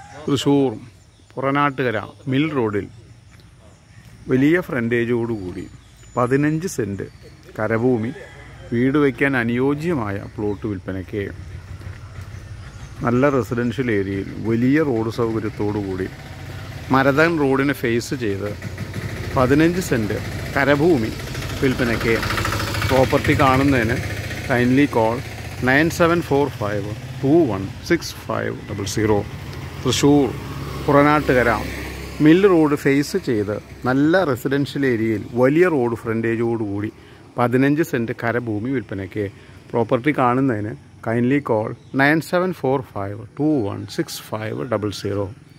Thrissur Puranattukara mill റോഡിൽ വലിയ ഫ്രണ്ടേജോടുകൂടി പതിനഞ്ച് സെൻറ്റ് കരഭൂമി വീട് വയ്ക്കാൻ അനുയോജ്യമായ പ്ലോട്ട് വിൽപ്പനയ്ക്ക് നല്ല റെസിഡൻഷ്യൽ ഏരിയയിൽ വലിയ റോഡ് സൗകര്യത്തോടു കൂടി മരതൻ റോഡിനെ ഫേസ് ചെയ്ത് പതിനഞ്ച് സെൻറ്റ് കരഭൂമി വിൽപ്പനയ്ക്ക് പ്രോപ്പർട്ടി കാണുന്നതിന് kindly call nine seven four five two one six five double zero Thrissur Puranattukara mill road face ചെയ്ത് നല്ല റെസിഡൻഷ്യൽ ഏരിയയിൽ വലിയ റോഡ് ഫ്രണ്ടേജോടുകൂടി പതിനഞ്ച് സെൻറ്റ് കരഭൂമി വിൽപ്പനയ്ക്ക് പ്രോപ്പർട്ടി കാണുന്നതിന് kindly call nine seven four five two one six five double zero